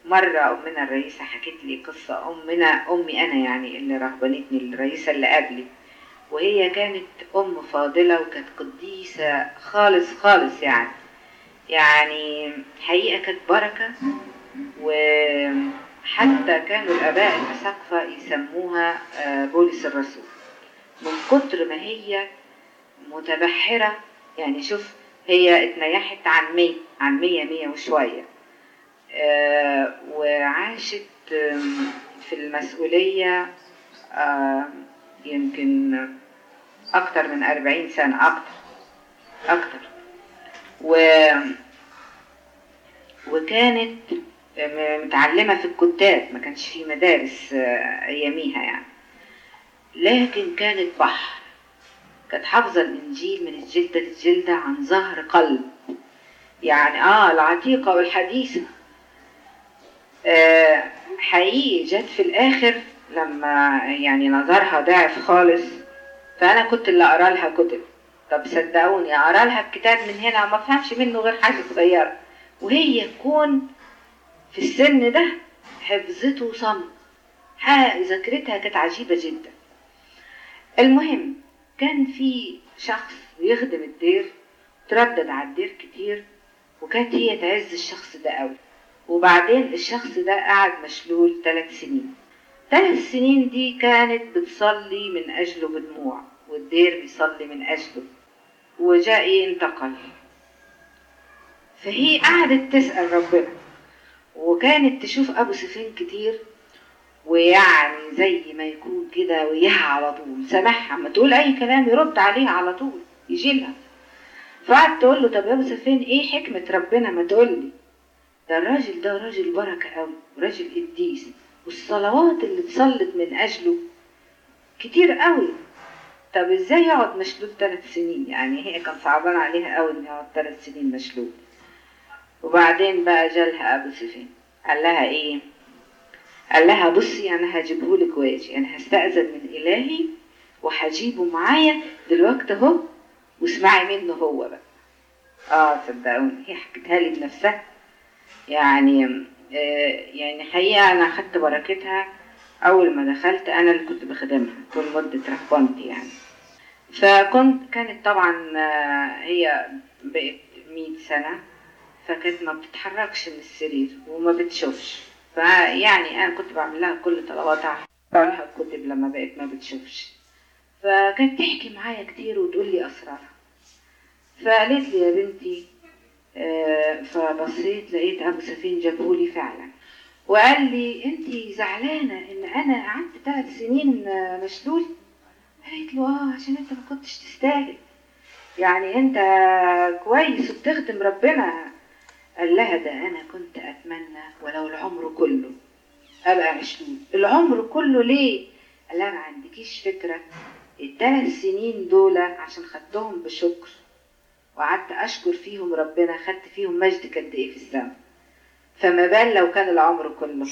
مرة أمنا الرئيسة حكت لي قصة أمنا أمي أنا يعني اللي رهبنتني الرئيسة اللي قبلي وهي كانت أم فاضلة وكانت قديسة خالص خالص يعني يعني حقيقة كانت بركة وحتى كانوا الآباء المساقفة يسموها آه، بولس الرسول من كتر ما هي متبحرة يعني شوف هي اتنيحت عن مية عن مية مية وشوية آه، وعاشت آم، في المسؤولية آه، يمكن أكتر من أربعين سنة أكتر أكتر و وكانت م- متعلمة في الكتاب ما كانش في مدارس آه، أياميها يعني لكن كانت بحر كانت حافظة الإنجيل من الجلدة للجلدة عن ظهر قلب يعني آه العتيقة والحديثة آه حقيقي جت في الآخر لما يعني نظرها ضعف خالص فأنا كنت اللي أقرأ لها كتب طب صدقوني أقرأ لها الكتاب من هنا ما أفهمش منه غير حاجة صغيرة وهي تكون في السن ده حفظته صم ح- ذاكرتها كانت عجيبة جدا المهم كان في شخص يخدم الدير تردد على الدير كتير وكانت هي تعز الشخص ده قوي وبعدين الشخص ده قعد مشلول ثلاث سنين ثلاث سنين دي كانت بتصلي من أجله بدموع والدير بيصلي من أجله وجاء ينتقل فهي قعدت تسأل ربنا وكانت تشوف أبو سفين كتير ويعني زي ما يكون كده وياها على طول سامعها ما تقول أي كلام يرد عليها على طول يجي لها فقعدت تقول له طب يا أبو سفين إيه حكمة ربنا ما تقول لي ده الراجل ده راجل بركة قوي راجل قديس والصلوات اللي اتصلت من أجله كتير قوي طب ازاي يقعد مشلول ثلاث سنين يعني هي كان صعبان عليها قوي انه يقعد ثلاث سنين مشلول وبعدين بقى جالها ابو سفين قال لها ايه قال لها بصي انا هجيبهولك واجي انا هستأذن من الهي وهجيبه معايا دلوقتي اهو واسمعي منه هو بقى اه صدقوني هي حكتها لي بنفسها يعني آه يعني حقيقة انا خدت بركتها اول ما دخلت انا اللي كنت بخدمها طول مدة رهبنتي يعني فكنت كانت طبعا آه، هي بقت مية سنة فكانت ما بتتحركش من السرير وما بتشوفش فيعني انا كنت بعمل لها كل طلباتها بقرا لها الكتب لما بقت ما بتشوفش فكانت تحكي معايا كتير وتقول لي اسرارها فقالت لي يا بنتي آه، فبصيت لقيت ابو سفين جابهولي فعلا وقال لي انت زعلانه ان انا قعدت ثلاث سنين آه، مشلول قالت له اه عشان انت ما كنتش تستاهل يعني انت كويس وبتخدم ربنا قال لها ده انا كنت اتمنى ولو العمر كله ابقى مشلول العمر كله ليه قال لها ما عندكيش فكره الثلاث سنين دول عشان خدتهم بشكر وقعدت اشكر فيهم ربنا خدت فيهم مجد قد ايه في السماء فما بال لو كان العمر كله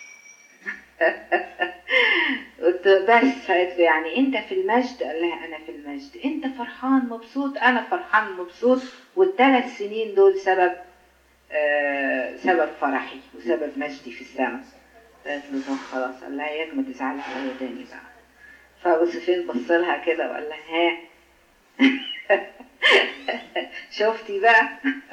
قلت بس قالت له يعني انت في المجد قال لها انا في المجد انت فرحان مبسوط انا فرحان مبسوط والثلاث سنين دول سبب آه سبب فرحي وسبب مجدي في السماء قالت له طب خلاص قال لها ياك ما تزعلش عليا تاني بقى فابو سفين بص لها كده وقال لها ها شفتي بقى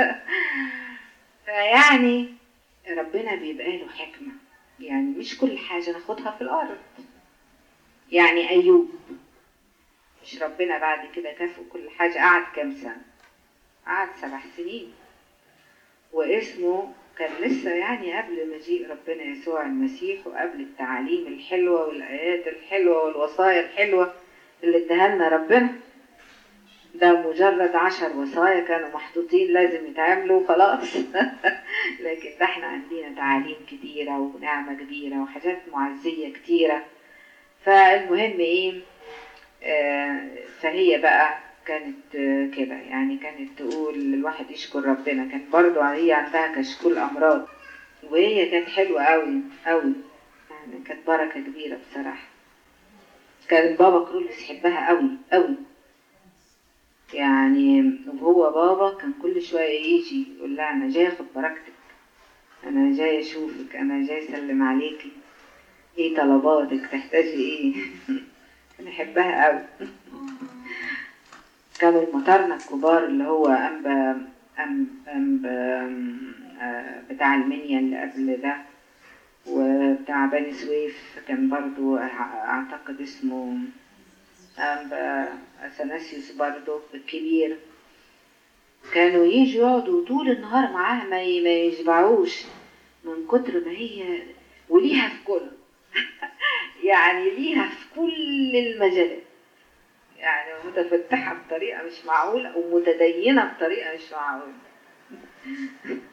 فيعني ربنا بيبقى له حكمة يعني مش كل حاجة ناخدها في الأرض يعني أيوب مش ربنا بعد كده كافئه كل حاجة قعد كام سنة قعد سبع سنين واسمه كان لسه يعني قبل مجيء ربنا يسوع المسيح وقبل التعاليم الحلوة والآيات الحلوة والوصايا الحلوة اللي اداها لنا ربنا ده مجرد عشر وصايا كانوا محطوطين لازم يتعملوا وخلاص لكن ده احنا عندنا تعاليم كتيرة ونعمة كبيرة وحاجات معزية كتيرة فالمهم ايه آه فهي بقى كانت آه كده يعني كانت تقول الواحد يشكر ربنا كان برضو هي عندها كشكول أمراض وهي كانت حلوة قوي قوي يعني كانت بركة كبيرة بصراحة كان بابا كرولوس يحبها قوي قوي يعني وهو بابا كان كل شوية يجي يقول لها أنا جاي أخد بركتك انا جاي اشوفك انا جاي اسلم عليكي ايه طلباتك تحتاجي ايه بنحبها قوي كانوا المطارنة الكبار اللي هو أنبا أم أم آه، بتاع المنيا اللي قبل ده وبتاع بني سويف كان برضو أع- أعتقد اسمه أنبا أثناسيوس برضو الكبير كانوا يجوا يقعدوا طول النهار معاها ما ي- ما يشبعوش من كتر ما هي وليها في كل يعني ليها في كل المجالات يعني متفتحة بطريقة مش معقولة ومتدينة بطريقة مش معقولة